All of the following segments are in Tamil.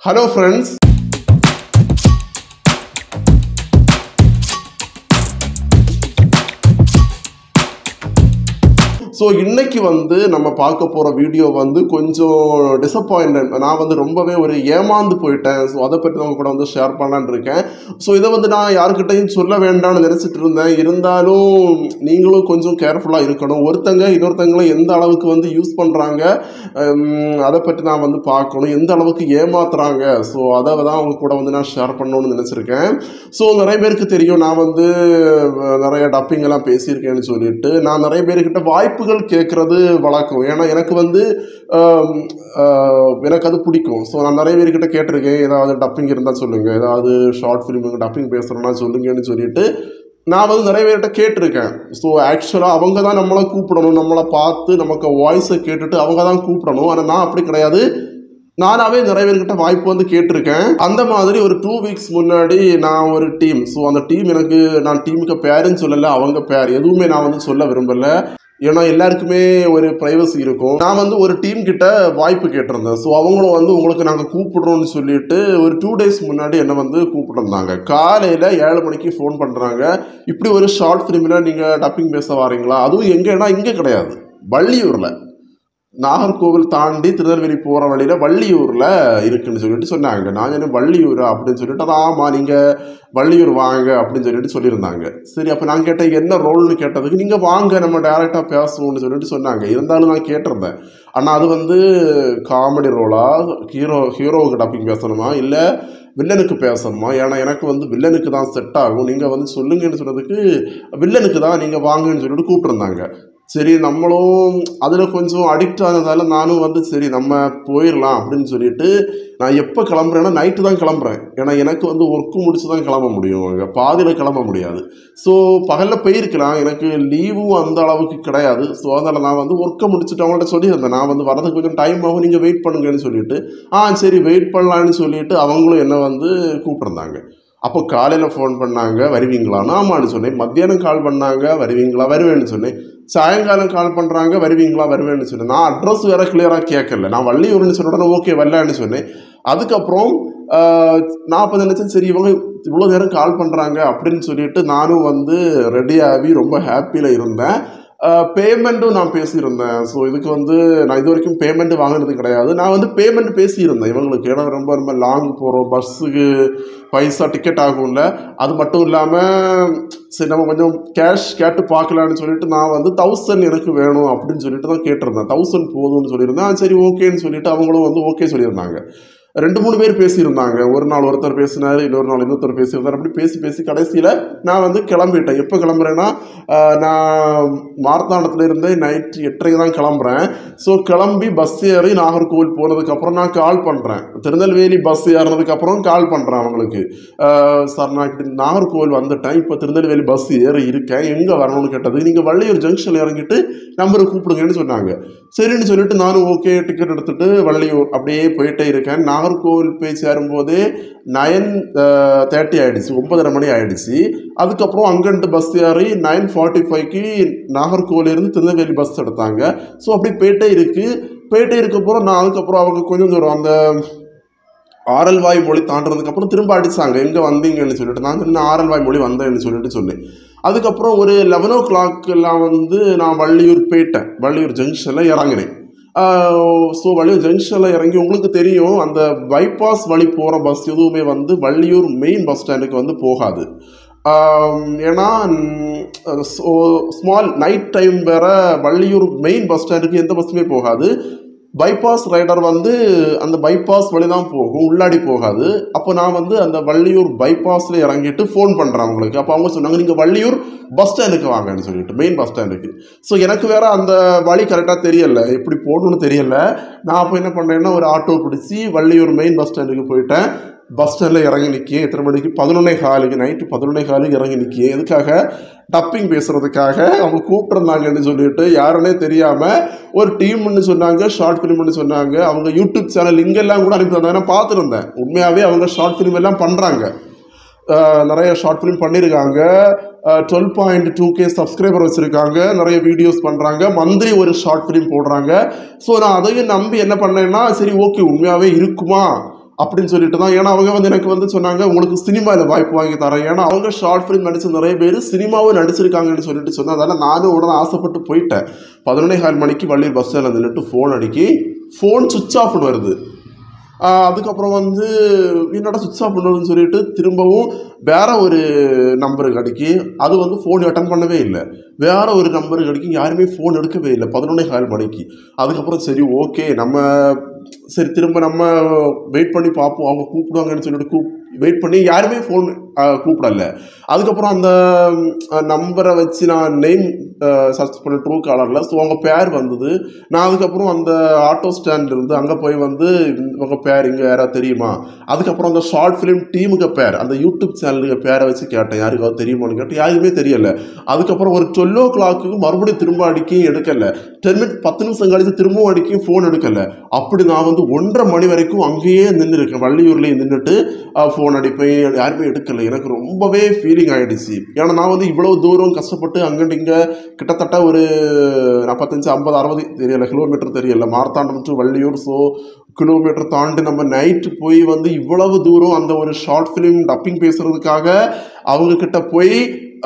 ஹலோ ஃப்ரெண்ட்ஸ் ஸோ இன்னைக்கு வந்து நம்ம பார்க்க போகிற வீடியோ வந்து கொஞ்சம் டிசப்பாயின்ட் நான் வந்து ரொம்பவே ஒரு ஏமாந்து போயிட்டேன் ஸோ அதை பற்றி அவங்க கூட வந்து ஷேர் பண்ணலான்னு இருக்கேன் ஸோ இதை வந்து நான் யாருக்கிட்டையும் சொல்ல வேண்டாம்னு நினச்சிட்டு இருந்தேன் இருந்தாலும் நீங்களும் கொஞ்சம் கேர்ஃபுல்லாக இருக்கணும் ஒருத்தங்க இன்னொருத்தங்களை எந்த அளவுக்கு வந்து யூஸ் பண்ணுறாங்க அதை பற்றி நான் வந்து பார்க்கணும் எந்த அளவுக்கு ஏமாத்துறாங்க ஸோ அதை தான் அவங்க கூட வந்து நான் ஷேர் பண்ணணும்னு நினச்சிருக்கேன் ஸோ நிறைய பேருக்கு தெரியும் நான் வந்து அஹ், நிறைய டப்பிங் எல்லாம் பேசியிருக்கேன்னு சொல்லிட்டு நான் நிறைய பேர்கிட்ட வாய்ப்புகள் கேட்குறது வழக்கம் ஏன்னா எனக்கு வந்து ஆம், ஆஹ், எனக்கு அது பிடிக்கும் ஸோ நான் நிறைய பேர்கிட்ட கேட்டிருக்கேன் ஏதாவது டப்பிங் இருந்தால் சொல்லுங்கள் ஏதாவது ஷார்ட் ஃபிலிமுக்கு டப்பிங் பேசுகிறேன்னா சொல்லுங்கன்னு சொல்லிட்டு நான் வந்து நிறைய பேர்கிட்ட கேட்டிருக்கேன் ஸோ ஆக்சுவலாக அவங்க தான் நம்மளை கூப்பிடணும் நம்மளை பார்த்து நமக்கு வாய்ஸை கேட்டுட்டு அவங்க தான் கூப்பிடணும் ஆனால் நான் அப்படி கிடையாது நானாவே நிறைய பேர்கிட்ட வாய்ப்பு வந்து கேட்டிருக்கேன் அந்த மாதிரி ஒரு டூ வீக்ஸ் முன்னாடி நான் ஒரு டீம் ஸோ அந்த டீம் எனக்கு நான் டீமுக்கு பேருன்னு சொல்லலை அவங்க பேர் எதுவுமே நான் வந்து சொல்ல விரும்பல ஏன்னா எல்லாருக்குமே ஒரு ப்ரைவசி இருக்கும் நான் வந்து ஒரு டீம் கிட்ட வாய்ப்பு கேட்டிருந்தேன் ஸோ அவங்களும் வந்து உங்களுக்கு நாங்கள் கூப்பிடுறோம்னு சொல்லிட்டு ஒரு டூ டேஸ் முன்னாடி என்னை வந்து கூப்பிட்டுருந்தாங்க காலையில் ஏழு மணிக்கு ஃபோன் பண்ணுறாங்க இப்படி ஒரு ஷார்ட் ஃபிலிமில் நீங்கள் டப்பிங் பேச வாரீங்களா அதுவும் எங்கேன்னா இங்கே கிடையாது வள்ளியூரில் நாகர்கோவில் தாண்டி திருநெல்வேலி போகிற வழியில் வள்ளியூரில் இருக்குன்னு சொல்லிட்டு சொன்னாங்க நான் என்ன வள்ளியூரா அப்படின்னு சொல்லிட்டு அதான் ஆமாம் நீங்கள் வள்ளியூர் வாங்க அப்படின்னு சொல்லிட்டு சொல்லியிருந்தாங்க சரி அப்போ நான் கேட்டேன் என்ன ரோல்னு கேட்டதுக்கு நீங்கள் வாங்க நம்ம டேரெக்டாக பேசுவோம்னு சொல்லிட்டு சொன்னாங்க இருந்தாலும் நான் கேட்டிருந்தேன் ஆனால் அது வந்து காமெடி ரோலா ஹீரோ ஹீரோவுக்கு டப்பிங் பேசணுமா இல்லை வில்லனுக்கு பேசணுமா ஏன்னா எனக்கு வந்து வில்லனுக்கு தான் செட் ஆகும் நீங்கள் வந்து சொல்லுங்கன்னு சொன்னதுக்கு வில்லனுக்கு தான் நீங்கள் வாங்கன்னு சொல்லிட்டு கூப்பிட்டுருந்தாங்க சரி நம்மளும் அதில் கொஞ்சம் அடிக்ட் ஆனதால நானும் வந்து சரி நம்ம போயிடலாம் அப்படின்னு சொல்லிட்டு நான் எப்போ கிளம்புறேன்னா நைட்டு தான் கிளம்புறேன் ஏன்னா எனக்கு வந்து ஒர்க்கு முடிச்சு தான் கிளம்ப முடியும் அங்கே பாதியில் கிளம்ப முடியாது ஸோ பகலில் போயிருக்கலாம் எனக்கு லீவும் அந்த அளவுக்கு கிடையாது ஸோ அதனால் நான் வந்து ஒர்க்கை முடிச்சுட்டு அவங்கள்ட்ட சொல்லியிருந்தேன் நான் வந்து வரதுக்கு கொஞ்சம் டைம் ஆகும் நீங்கள் வெயிட் பண்ணுங்கன்னு சொல்லிட்டு ஆ சரி வெயிட் பண்ணலான்னு சொல்லிட்டு அவங்களும் என்னை வந்து கூப்பிட்ருந்தாங்க அப்போ காலையில் ஃபோன் பண்ணாங்க வருவீங்களான்னு ஆமான்னு சொன்னேன் மத்தியானம் கால் பண்ணாங்க வருவீங்களா வருவேன்னு சொன்னேன் சாயங்காலம் கால் பண்ணுறாங்க வருவீங்களா வருவேன்னு சொன்னேன் நான் அட்ரஸ் வேற கிளியராக கேட்கல நான் வள்ளியூர்னு சொன்ன உடனே ஓகே வரலான்னு சொன்னேன் அதுக்கப்புறம் ஆஹ், நான் அப்போ நினச்சேன் சரி இவங்க இவ்வளோ நேரம் கால் பண்ணுறாங்க அப்படின்னு சொல்லிட்டு நானும் வந்து ரெடியாகி ரொம்ப ஹாப்பியில் இருந்தேன் பேமெண்ட்டும் நான் பேசியிருந்தேன் ஸோ இதுக்கு வந்து நான் இது வரைக்கும் பேமெண்ட் வாங்கினது கிடையாது நான் வந்து பேமெண்ட் பேசியிருந்தேன் இவங்களுக்கு ஏன்னா ரொம்ப ரொம்ப லாங் போகிறோம் பஸ்ஸுக்கு பைசா டிக்கெட் ஆகும்ல அது மட்டும் இல்லாமல் சரி நம்ம கொஞ்சம் கேஷ் கேட்டு பார்க்கலான்னு சொல்லிட்டு நான் வந்து தௌசண்ட் எனக்கு வேணும் அப்படின்னு சொல்லிட்டு தான் கேட்டிருந்தேன் தௌசண்ட் போதும்னு சொல்லியிருந்தேன் ஆ, சரி ஓகேன்னு சொல்லிட்டு அவங்களும் வந்து ஓகே சொல்லியிருந்தாங்க ரெண்டு மூணு பேர் பேசியிருந்தாங்க ஒரு நாள் ஒருத்தர் பேசினார் இன்னொரு நாள் இன்னொருத்தர் பேசியிருந்தார் அப்படி பேசி பேசி கடைசியில் நான் வந்து கிளம்பிட்டேன் எப்போ கிளம்புறேன்னா ஆஹ், நான் மார்த்தாண்டத்தில் இருந்து நைட் எட்டரைக்கு தான் கிளம்புறேன் ஸோ கிளம்பி பஸ் ஏறி நாகர்கோவில் போனதுக்கப்புறம் நான் கால் பண்ணுறேன் திருநெல்வேலி பஸ் ஏறினதுக்கப்புறம் கால் பண்ணுறேன் அவங்களுக்கு ஆஹ், சார் நான் இப்படி நாகர்கோவில் வந்துட்டேன் இப்போ திருநெல்வேலி பஸ் ஏறி இருக்கேன் எங்கே வரணும்னு கேட்டது நீங்கள் வள்ளியூர் ஜங்ஷன் இறங்கிட்டு நம்பரை கூப்பிடுங்கன்னு சொன்னாங்க சரின்னு சொல்லிட்டு நானும் ஓகே டிக்கெட் எடுத்துட்டு வள்ளியூர் அப்படியே போயிட்டே இருக்கேன் நாகர்கோவில் போய் சேரும்போது நைன் தேர்ட்டி ஆயிடுச்சு ஒன்பதரை மணி ஆயிடுச்சு அதுக்கப்புறம் அங்கிட்டு பஸ் ஏறி நைன் ஃபார்ட்டி ஃபைவ்க்கு நாகர்கோவிலிருந்து திருநெல்வேலி பஸ் எடுத்தாங்க ஸோ அப்படி போயிட்டே இருக்கு போயிட்டே இருக்கப்பறம் நான் அதுக்கப்புறம் அவங்க கொஞ்சம் தூரம் அந்த ஆரல்வாய் மொழி தாண்டதுக்கப்புறம் திரும்ப அடிச்சாங்க எங்கே வந்தீங்கன்னு சொல்லிட்டு நான் சொன்னேன் ஆரல்வாய் மொழி வந்தேன்னு சொல்லிட்டு சொன்னேன் அதுக்கப்புறம் ஒரு லெவன் ஓ கிளாக்கெல்லாம் வந்து நான் வள்ளியூர் போயிட்டேன் வள்ளியூர் ஜங்ஷனில் இறங்கினேன் ஸோ வள்ளியூர் ஜங்ஷனில் இறங்கி உங்களுக்கு தெரியும் அந்த பைபாஸ் வழி போகிற பஸ் எதுவுமே வந்து வள்ளியூர் மெயின் பஸ் ஸ்டாண்டுக்கு வந்து போகாது ஆம், ஏன்னா ஸ்மால் நைட் டைம் வேற வள்ளியூர் மெயின் பஸ் ஸ்டாண்டுக்கு எந்த பஸ்ஸுமே போகாது பைபாஸ் ரைடர் வந்து அந்த பைபாஸ் வழி தான் போகும் உள்ளாடி போகாது அப்போ நான் வந்து அந்த வள்ளியூர் பைபாஸில் இறங்கிட்டு ஃபோன் பண்ணுறேன் அவங்களுக்கு அப்போ அவங்க சொன்னாங்க நீங்கள் வள்ளியூர் பஸ் ஸ்டாண்டுக்கு வாங்கன்னு சொல்லிட்டு மெயின் பஸ் ஸ்டாண்டுக்கு ஸோ எனக்கு வேற அந்த வழி கரெக்டாக தெரியல எப்படி போகணும்னு தெரியல நான் அப்போ என்ன பண்ணேன்னா ஒரு ஆட்டோ பிடிச்சி வள்ளியூர் மெயின் பஸ் ஸ்டாண்டுக்கு போயிட்டேன் பஸ் ஸ்டாண்டில் இறங்கி நிற்கேன் எத்தனை மணிக்கு பதினொன்னே காலுக்கு நைட்டு பதினொன்னே காலுக்கு இறங்கி நிற்கேன் எதுக்காக டப்பிங் பேசுறதுக்காக அவங்க கூப்பிட்டுருந்தாங்கன்னு சொல்லிட்டு யாருன்னே தெரியாமல் ஒரு டீம்னு சொன்னாங்க ஷார்ட் ஃபிலிம்னு சொன்னாங்க அவங்க யூடியூப் சேனல் இங்கெல்லாம் கூட அனுப்பி தந்தாங்க நான் பார்த்துருந்தேன் உண்மையாகவே அவங்க ஷார்ட் ஃபிலிம் எல்லாம் பண்ணுறாங்க நிறைய ஷார்ட் ஃபிலிம் பண்ணியிருக்காங்க twelve point two K subscriber வச்சுருக்காங்க நிறைய வீடியோஸ் பண்ணுறாங்க மந்த்லி ஒரு ஷார்ட் ஃபிலிம் போடுறாங்க ஸோ நான் அதையும் நம்பி என்ன பண்ணேன்னா சரி ஓகே உண்மையாகவே இருக்குமா அப்படின்னு சொல்லிட்டு தான் ஏன்னா அவங்க வந்து எனக்கு வந்து சொன்னாங்க உங்களுக்கு சினிமாவில் வாய்ப்பு வாங்கி தரேன் ஏன்னா அவங்க ஷார்ட் ஃபிலிம் நடிச்ச நிறைய பேர் சினிமாவும் நடிச்சிருக்காங்கன்னு சொல்லிட்டு சொன்னேன் அதனால் நானும் உடனே ஆசைப்பட்டு போயிட்டேன் பதினொன்னே கால் மணிக்கு வள்ளியூர் பஸ் ஸ்டாண்டில் நின்றுட்டு ஃபோன் அடிக்கி ஃபோன் சுவிட்ச் ஆஃப்னு வருது ஆஹ் அதுக்கப்புறம் வந்து என்னடா சுவிட்ச் ஆஃப் பண்ணுறதுன்னு சொல்லிட்டு திரும்பவும் வேற ஒரு நம்பருக்கு அடிக்கி அது வந்து ஃபோன் அட்டன் பண்ணவே இல்லை வேற ஒரு நம்பருக்கு அடிக்கி யாருமே ஃபோன் எடுக்கவே இல்லை பதினொன்னே கால் மணிக்கு அதுக்கப்புறம் சரி ஓகே நம்ம சரி திரும்ப நம்ம வெயிட் பண்ணி பார்ப்போம் அவங்க கூப்பிடுவாங்கன்னு சொல்லிட்டு கூப் வெயிட் பண்ணி யாருமே ஃபோன் கூப்பிடல அதுக்கப்புறம் அந்த நம்பரை வச்சு நான் நெய்ம் சர்ச் பண்ண ட்ரூ காலரில் ஸோ அவங்க பேர் வந்தது நான் அதுக்கப்புறம் அந்த ஆட்டோ ஸ்டாண்ட் இருந்து அங்கே போய் வந்து இவங்க பேர் இங்கே யாராவது தெரியுமா அதுக்கப்புறம் அந்த ஷார்ட் ஃபிலிம் டீமுக்கு பேர் அந்த யூடியூப் சேனலுக்கு பேரை வச்சு கேட்டேன் யாருக்காவது தெரியுமான்னு கேட்டேன் யாருக்குமே தெரியல அதுக்கப்புறம் ஒரு டுவெல் ஓ கிளாக்கு மறுபடியும் திரும்ப அடிக்கி எடுக்கல டென் மினிட் பத்து நிமிஷம் கழிச்சு திரும்பவும் அடிக்கி ஃபோன் எடுக்கல அப்படி நான் வந்து ஒன்றரை மணி வரைக்கும் அங்கேயே நின்று இருக்கேன் வள்ளியூர்லேயே நின்றுட்டு ஃபோன் அடிப்பேன் யாருமே எடுக்கல எனக்கு ரொம்பவே ஃபீலிங் ஆகிடுச்சு ஏன்னா நான் வந்து இவ்வளோ தூரம் கஷ்டப்பட்டு அங்கிட்டு இங்கே கிட்டத்தட்ட ஒரு நாற்பத்தஞ்சு ஐம்பது அறுபது தெரியல கிலோமீட்டர் தெரியல Marthandam to Valliyur so kilometre தாண்டி நம்ம நைட்டு போய் வந்து இவ்வளவு தூரம் அந்த ஒரு ஷார்ட் ஃபிலிம் டப்பிங் பேசுறதுக்காக அவங்க கிட்ட போய்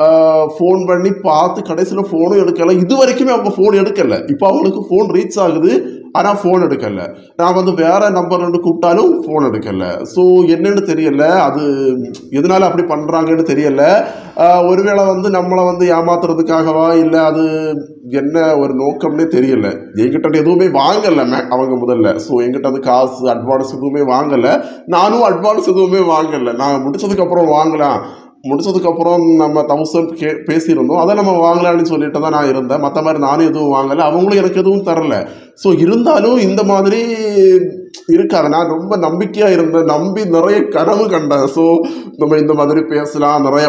ஃபோன் பண்ணி பார்த்து கடைசியில் ஃபோனும் எடுக்கலை இது வரைக்குமே அவங்க ஃபோன் எடுக்கலை இப்போ அவங்களுக்கு ஃபோன் ரீச் ஆகுது ஆனால் ஃபோன் எடுக்கலை நான் வந்து வேற நம்பர் ரெண்டு கூப்பிட்டாலும் ஃபோன் எடுக்கலை ஸோ என்னன்னு தெரியல அது எதனால அப்படி பண்ணுறாங்கன்னு தெரியல ஆஹ் ஒருவேளை வந்து நம்மளை வந்து ஏமாத்துறதுக்காகவா இல்லை அது என்ன ஒரு நோக்கம்னே தெரியல என்கிட்ட எதுவுமே வாங்கலை மே அவங்க முதல்ல ஸோ என்கிட்ட வந்து காசு அட்வான்ஸ் எதுவுமே வாங்கலை நானும் அட்வான்ஸ் எதுவுமே வாங்கலை நான் முடிச்சதுக்கப்புறம் வாங்கலாம் முடிச்சதுக்கப்புறம் நம்ம தௌசண்ட் கே பேசியிருந்தோம் அதை நம்ம வாங்கலாம்னு சொல்லிட்டு தான் நான் இருந்தேன் மற்ற மாதிரி நானும் எதுவும் வாங்கலை அவங்களும் எனக்கு எதுவும் தரல ஸோ இருந்தாலும் இந்த மாதிரி இருக்காது நான் ரொம்ப நம்பிக்கையாக இருந்தேன் நம்பி நிறைய கனவு கண்டேன் ஸோ நம்ம இந்த மாதிரி பேசலாம் நிறைய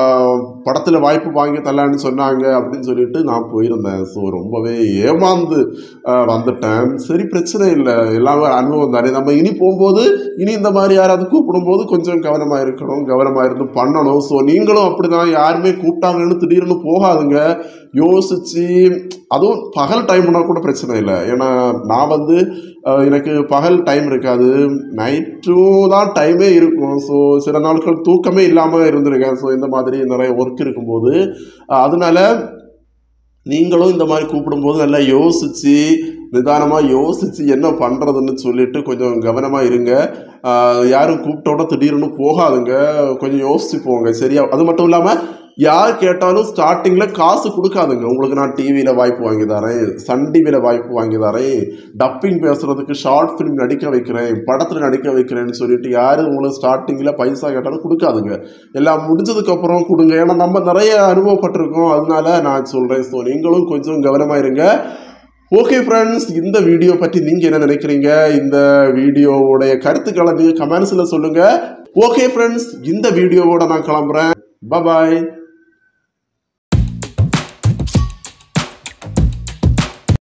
படத்தில் வாய்ப்பு வாங்கி தரலான்னு சொன்னாங்க அப்படின்னு சொல்லிட்டு நான் போயிருந்தேன் ஸோ ரொம்பவே ஏமாந்து ஆஹ், வந்துட்டேன் சரி பிரச்சனை இல்லை எல்லாமே அனுபவம் தானே நம்ம இனி போகும்போது இனி இந்த மாதிரி யாராவது கூப்பிடும்போது கொஞ்சம் கவனமாக இருக்கணும் கவனமாக இருந்து பண்ணணும் ஸோ நீங்களும் அப்படிதான் யாருமே கூப்பிட்டாங்கன்னு திடீர்னு போகாதுங்க யோசிச்சு அதுவும் பகல் டைம்னா கூட பிரச்சனை இல்லை ஏன்னா நான் வந்து அஹ், எனக்கு பகல் டைம் இருக்காது நைட்டும் தான் டைமே இருக்கும் ஸோ சில நாட்கள் தூக்கமே இல்லாமல் இருந்திருக்கேன் ஸோ இந்த மாதிரி நிறைய ஒர்க் இருக்கும்போது அஹ், அதனால நீங்களும் இந்த மாதிரி கூப்பிடும்போது நல்லா யோசிச்சு நிதானமாக யோசிச்சு என்ன பண்ணுறதுன்னு சொல்லிட்டு கொஞ்சம் கவனமாக இருங்க ஆஹ் யாரும் கூப்பிட்டோட திடீர்னு போகாதுங்க கொஞ்சம் யோசிச்சு போங்க சரியா அது மட்டும் இல்லாமல் யார் கேட்டாலும் ஸ்டார்டிங்கில் காசு கொடுக்காதுங்க உங்களுக்கு நான் டிவியில் வாய்ப்பு வாங்கி தரேன் சன் டிவியில் வாய்ப்பு வாங்கி தரேன் டப்பிங் பேசுகிறதுக்கு ஷார்ட் ஃபிலிம் நடிக்க வைக்கிறேன் படத்தில் நடிக்க வைக்கிறேன்னு சொல்லிட்டு யார் உங்களுக்கு ஸ்டார்டிங்கில் பைசா கேட்டாலும் கொடுக்காதுங்க எல்லாம் முடிஞ்சதுக்கப்புறம் கொடுங்க ஏன்னா நம்ம நிறைய அனுபவப்பட்டிருக்கோம் அதனால நான் சொல்கிறேன் ஸோ நீங்களும் கொஞ்சம் கவனமாக இருங்க ஓகே ஃப்ரெண்ட்ஸ் இந்த வீடியோ பற்றி நீங்கள் என்ன நினைக்கிறீங்க இந்த வீடியோவுடைய கருத்துக்களை நீங்கள் கமெண்ட்ஸில் சொல்லுங்கள் ஓகே ஃப்ரெண்ட்ஸ் இந்த வீடியோவோட நான் கிளம்புறேன் பாய்